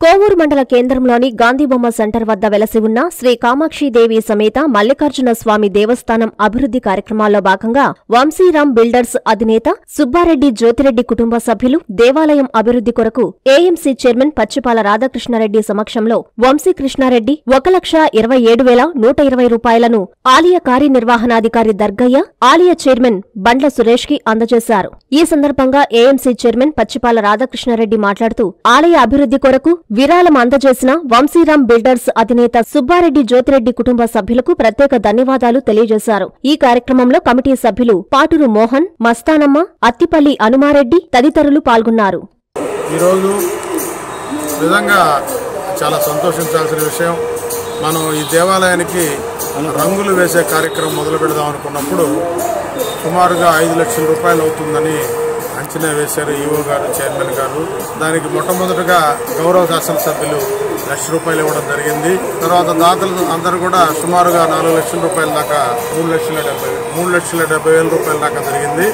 కోవూరు మండల కేంద్రంలోని గాంధీబొమ్మ సెంటర్ వద్ద వెలసి ఉన్న శ్రీ కామాక్షిదేవి సమేత మల్లికార్జున స్వామి దేవస్థానం అభివృద్ధి కార్యక్రమాల్లో భాగంగా వంశీరామ్ బిల్డర్స్ అధినేత సుబ్బారెడ్డి జ్యోతిరెడ్డి కుటుంబ సభ్యులు దేవాలయం అభివృద్ధి కొరకు ఏఎంసీ చైర్మన్ పచ్చిపాల రాధాకృష్ణారెడ్డి సమక్షంలో వంశీ కృష్ణారెడ్డి ఒక లక్ష ఇరవై ఏడు వేల నూట ఇరవై రూపాయలను ఆలయ కార్యనిర్వహణాధికారి దర్గయ్య ఆలయ చైర్మన్ బండ్ల సురేష్ కి అందజేశారు ఈ సందర్భంగా ఏఎంసీ చైర్మన్ పచ్చిపాల రాధాకృష్ణారెడ్డి మాట్లాడుతూ ఆలయ అభివృద్ధి కొరకు విరాళం అందజేసిన వంశీరామ్ బిల్డర్స్ అధినేత సుబ్బారెడ్డి జ్యోతిరెడ్డి కుటుంబ సభ్యులకు ప్రత్యేక ధన్యవాదాలు తెలియజేశారు ఈ కార్యక్రమంలో కమిటీ సభ్యులు పాటూరు మోహన్ మస్తానమ్మ అత్తిపల్లి అనుమారెడ్డి తదితరులు పాల్గొన్నారు ఈరోజు నిజంగా చాలా సంతోషించాల్సిన విషయం మనం ఈ దేవాలయానికి రంగులు వేసే కార్యక్రమం మొదలు పెడదాం అనుకున్నప్పుడు సుమారుగా ఐదు లక్షల రూపాయలు అవుతుందని అంచనా వేశారు ఈవో గారు చైర్మన్ గారు దానికి మొట్టమొదటగా గౌరవ శాసనసభ్యులు లక్ష రూపాయలు ఇవ్వడం జరిగింది తర్వాత దాతలు అందరూ కూడా సుమారుగా నాలుగు లక్షల రూపాయల దాకా మూడు లక్షల డెబ్బై మూడు లక్షల డెబ్బై వేల రూపాయల దాకా జరిగింది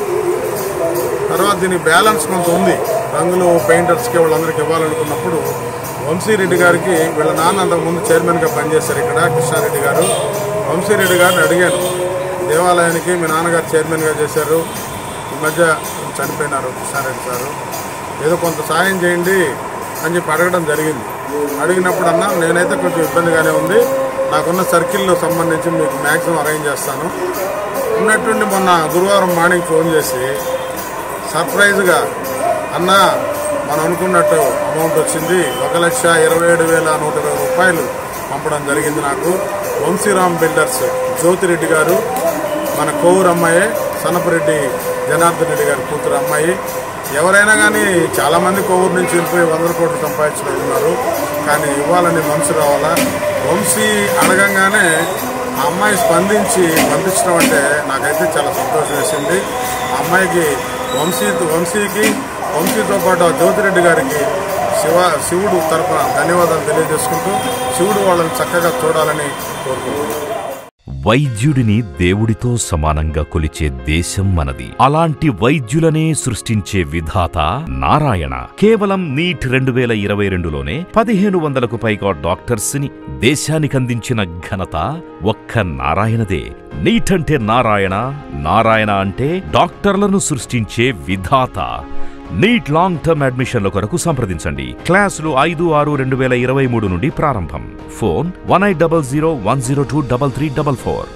తర్వాత దీనికి బ్యాలెన్స్ కొంత ఉంది రంగులు పెయింటర్స్కి వాళ్ళందరికీ ఇవ్వాలనుకున్నప్పుడు వంశీరెడ్డి గారికి వీళ్ళ నాన్న అంతకుముందు చైర్మన్గా పనిచేశారు ఇక్కడ కృష్ణారెడ్డి గారు వంశీరెడ్డి గారిని అడిగాను దేవాలయానికి మీ నాన్నగారు చైర్మన్గా చేశారు ఈ మధ్య చనిపోయినారు కృష్ణారెడ్డి సారు ఏదో కొంత సాయం చేయండి అని చెప్పి అడగడం జరిగింది అడిగినప్పుడు అన్నా నేనైతే కొంచెం ఇబ్బందిగానే ఉంది నాకున్న సర్కిల్లో సంబంధించి మీకు మ్యాక్సిమం అరేంజ్ చేస్తాను ఉన్నట్టుండి మొన్న గురువారం మార్నింగ్ ఫోన్ చేసి సర్ప్రైజ్గా అన్న మనం అనుకున్నట్టు అమౌంట్ వచ్చింది ఒక లక్ష ఇరవై ఏడు వేల నూట ఇరవై రూపాయలు పంపడం జరిగింది నాకు వంశీరామ్ బిల్డర్స్ జ్యోతిరెడ్డి గారు మన కోవూరు అమ్మాయి సనపరెడ్డి జనార్దన్ రెడ్డి గారి కూతురు అమ్మాయి ఎవరైనా కానీ చాలామంది కోవూరు నుంచి వెళ్ళిపోయి వందల కోట్లు సంపాదించిన వాళ్ళు ఉన్నారు కానీ ఇవ్వాలని మనసు రావాలా వంశీ అడగంగానే ఆ అమ్మాయి స్పందించి పంపించడం అంటే నాకైతే చాలా సంతోషం వేసింది ఆ అమ్మాయికి వంశీ వంశీకి వంశీతో పాటు ఆ జ్యోతిరెడ్డి గారికి శివ శివుడు తరపున ధన్యవాదాలు తెలియజేసుకుంటూ శివుడు వాళ్ళని చక్కగా చూడాలని కోరుకుంటున్నాను వైద్యుడిని దేవుడితో సమానంగా కొలిచే దేశం మనది అలాంటి వైద్యులనే సృష్టించే విధాత నారాయణ కేవలం నీట్ రెండు వేల ఇరవై రెండులోనే పదిహేను వందలకు పైగా డాక్టర్స్ ని దేశానికందించిన ఘనత ఒక్క నారాయణదే నీట్ అంటే నారాయణ నారాయణ అంటే డాక్టర్లను సృష్టించే విధాత నీట్ లాంగ్ టర్మ్ అడ్మిషన్ల కొరకు సంప్రదించండి క్లాసులు ఐదు ఆరు రెండు వేల ఇరవై మూడు నుండి ప్రారంభం phone one eight double zero one zero two double three double four